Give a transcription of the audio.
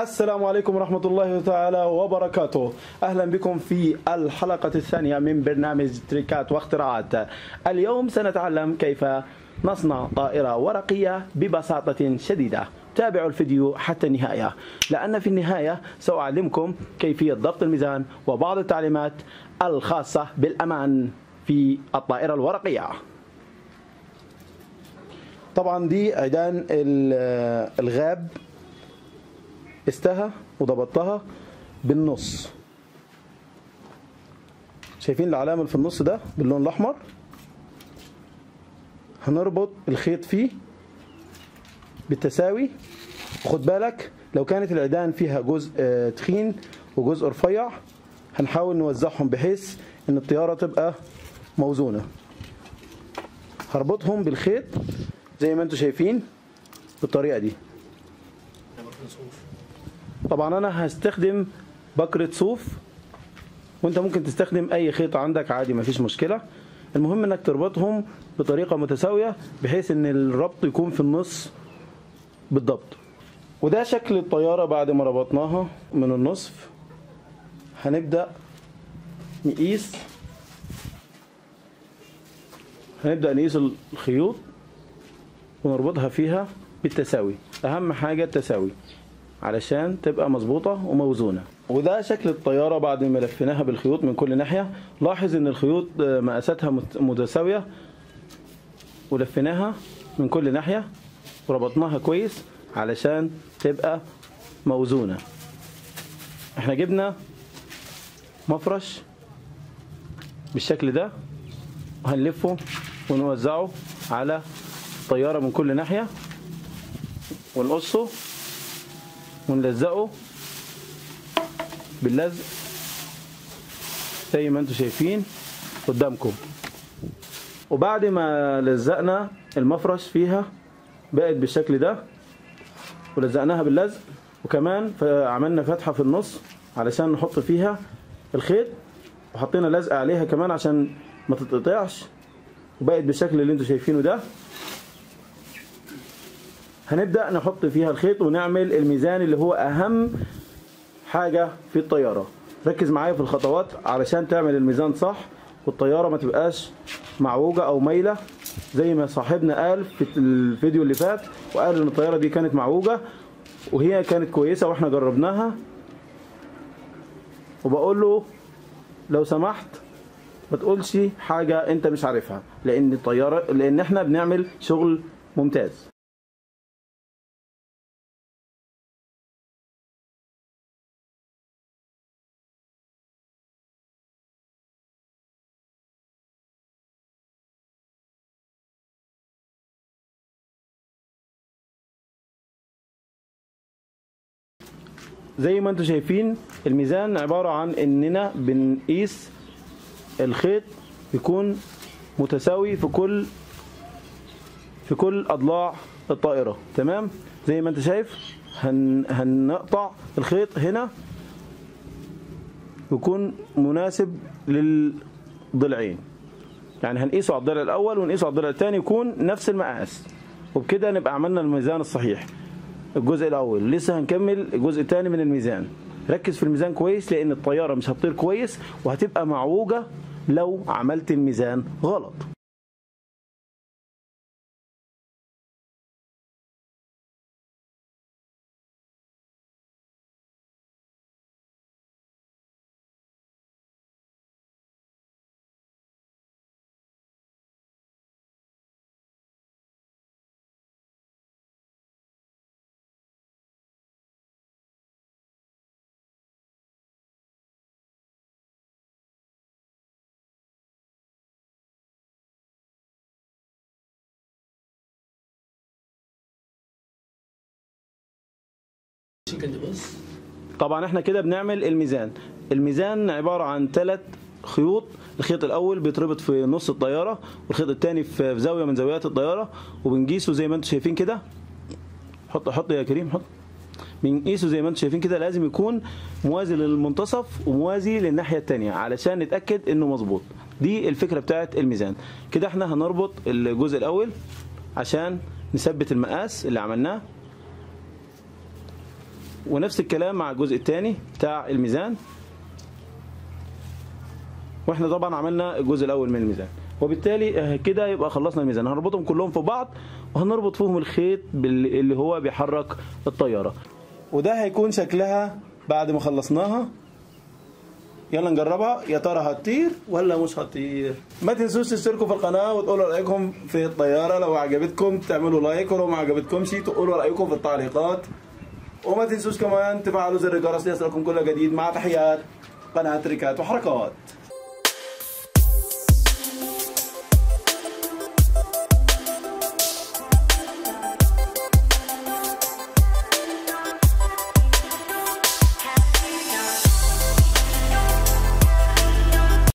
السلام عليكم ورحمة الله تعالى وبركاته أهلا بكم في الحلقة الثانية من برنامج تريكات واختراعات اليوم سنتعلم كيف نصنع طائرة ورقية ببساطة شديدة تابعوا الفيديو حتى النهاية لأن في النهاية سأعلمكم كيفية ضبط الميزان وبعض التعليمات الخاصة بالأمان في الطائرة الورقية طبعا دي عيدان ال- الغاب استها وضبطتها بالنص شايفين العلامة اللي في النص ده باللون الأحمر هنربط الخيط فيه بالتساوي وخد بالك لو كانت العيدان فيها جزء آه، تخين وجزء رفيع هنحاول نوزعهم بحيث ان الطيارة تبقى موزونة هربطهم بالخيط زي ما انتم شايفين بالطريقة دي طبعا انا هستخدم بكرة صوف وانت ممكن تستخدم اي خيط عندك عادي مفيش مشكلة المهم انك تربطهم بطريقة متساوية بحيث ان الربط يكون في النص بالضبط وده شكل الطيارة بعد ما ربطناها من النصف هنبدأ نقيس هنبدأ نقيس الخيوط ونربطها فيها بالتساوي أهم حاجة التساوي علشان تبقى مظبوطة وموزونة وده شكل الطيارة بعد ما لفيناها بالخيوط من كل ناحية لاحظ ان الخيوط آه، مقاساتها مت- متساوية ولفيناها من كل ناحية وربطناها كويس علشان تبقى موزونة احنا جبنا مفرش بالشكل ده وهنلفه ونوزعه على الطيارة من كل ناحية ونقصه ونلزقه باللزق زي ما انتم شايفين قدامكم وبعد ما لزقنا المفرش فيها بقت بالشكل ده ولزقناها باللزق وكمان ف- عملنا فتحة في النص علشان نحط فيها الخيط وحطينا لزق عليها كمان عشان ما تتقطعش وبقت بالشكل اللي انتم شايفينه ده هنبدأ نحط فيها الخيط ونعمل الميزان اللي هو أهم حاجة في الطيارة ركز معايا في الخطوات علشان تعمل الميزان صح والطيارة ما تبقاش معوجة أو مايلة زي ما صاحبنا قال في الفيديو اللي فات وقال إن الطيارة دي كانت معوجة وهي كانت كويسة وإحنا جربناها وبقول له لو سمحت ما تقولش حاجة أنت مش عارفها لأن الطيارة لأن إحنا بنعمل شغل ممتاز زي ما انتم شايفين الميزان عبارة عن اننا بنقيس الخيط يكون متساوي في كل في كل اضلاع الطائرة تمام زي ما انت شايف هن هنقطع الخيط هنا يكون مناسب للضلعين يعني هنقيسه على الضلع الاول ونقيسه على الضلع الثاني يكون نفس المقاس وبكده نبقى عملنا الميزان الصحيح الجزء الاول لسه هنكمل الجزء الثاني من الميزان ركز في الميزان كويس لان الطياره مش هتطير كويس وهتبقى معوجه لو عملت الميزان غلط طبعا احنا كده بنعمل الميزان الميزان عبارة عن ثلاث خيوط الخيط الاول بيتربط في نص الطيارة والخيط الثاني في في زاوية من زاويات الطيارة وبنقيسه زي ما انتم شايفين كده حط حط يا كريم حط بنقيسه زي ما انتم شايفين كده لازم يكون موازي للمنتصف وموازي للناحية التانية علشان نتأكد انه مظبوط دي الفكرة بتاعت الميزان كده احنا هنربط الجزء الاول عشان نثبت المقاس اللي عملناه ونفس الكلام مع الجزء الثاني بتاع الميزان واحنا طبعا عملنا الجزء الاول من الميزان وبالتالي آه، كده يبقى خلصنا الميزان هنربطهم كلهم في بعض وهنربط فيهم الخيط بال- اللي هو بيحرك الطياره وده هيكون شكلها بعد ما خلصناها يلا نجربها يا ترى هتطير ولا مش هتطير ما تنسوش تشتركوا في القناه وتقولوا رايكم في الطياره لو عجبتكم تعملوا لايك ولو ما عجبتكمش تقولوا رايكم في التعليقات وما تنسوش كمان تفعلوا زر الجرس ليصلكم كل جديد مع تحيات قناه تريكات وحركات